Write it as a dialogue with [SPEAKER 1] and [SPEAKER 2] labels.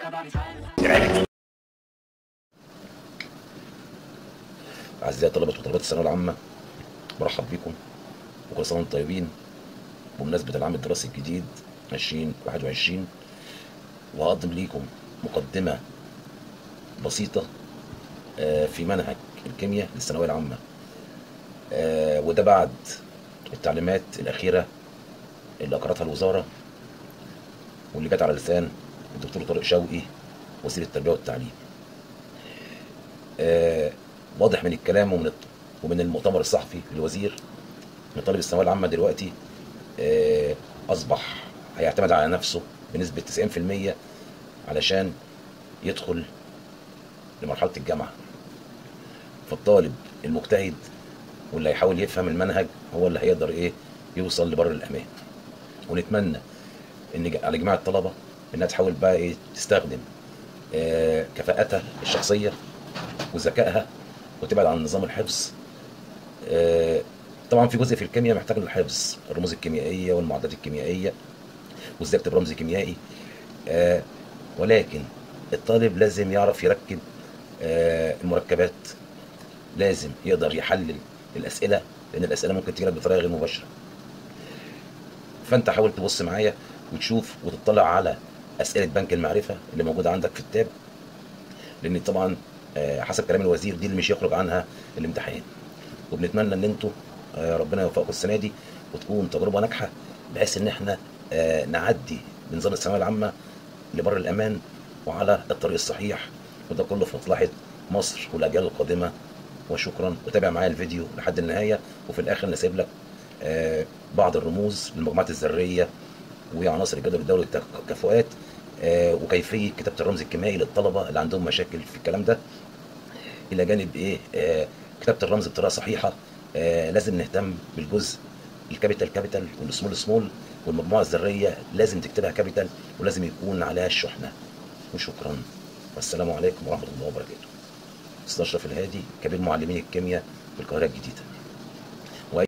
[SPEAKER 1] أعزائي طلبة وطلبات الثانوية العامة مرحب بكم وكل سنة وانتم طيبين بمناسبة العام الدراسي الجديد 2021 وهقدم ليكم مقدمة بسيطة آه، في منهج الكيمياء للثانوية العامة آه، وده بعد التعليمات الأخيرة اللي أقرتها الوزارة واللي جت على لسان الدكتور طارق شوقي وزير التربية والتعليم آه، واضح من الكلام ومن الت- ومن المؤتمر الصحفي للوزير ان طالب الثانويه العامه دلوقتي آه، اصبح هيعتمد على نفسه بنسبه 90% علشان يدخل لمرحله الجامعه فالطالب المجتهد واللي هيحاول يفهم المنهج هو اللي هيقدر ايه يوصل لبر الامان ونتمنى ان ج- على جميع الطلبه انها تحاول بقى ايه تستخدم آه، كفاءتها الشخصيه وذكائها وتبعد عن نظام الحفظ آه، طبعا في جزء في الكيمياء محتاج للحفظ الرموز الكيميائيه والمعادلات الكيميائيه وازاي اكتب رمز كيميائي آه، ولكن الطالب لازم يعرف يركب آه، المركبات لازم يقدر يحلل الاسئله لان الاسئله ممكن تجيلك بطريقه غير مباشره فانت حاول تبص معايا وتشوف وتطلع على اسئله بنك المعرفه اللي موجوده عندك في التاب لان طبعا آه، حسب كلام الوزير دي اللي مش يخرج عنها الامتحان وبنتمنى ان انتوا آه، ربنا يوفقكم السنه دي وتكون تجربه ناجحه بحيث ان احنا آه، نعدي بنظام الثانويه العامه لبر الامان وعلى الطريق الصحيح وده كله في مصلحه مصر والاجيال القادمه وشكرا وتابع معايا الفيديو لحد النهايه وفي الاخر نسيب لك آه، بعض الرموز للمجموعات الذريه وعناصر الجدول الدولي للتكافؤات آه، وكيفيه كتابه الرمز الكيميائي للطلبه اللي عندهم مشاكل في الكلام ده الى جانب ايه آه كتابه الرمز بطريقه صحيحه آه لازم نهتم بالجزء الكابيتال كابيتال والسمول سمول والمجموعه الذريه لازم تكتبها كابيتال ولازم يكون عليها الشحنه وشكرا والسلام عليكم ورحمه الله وبركاته استاذ اشرف الهادي كبير معلمين الكيمياء بالقاهره الجديده وأي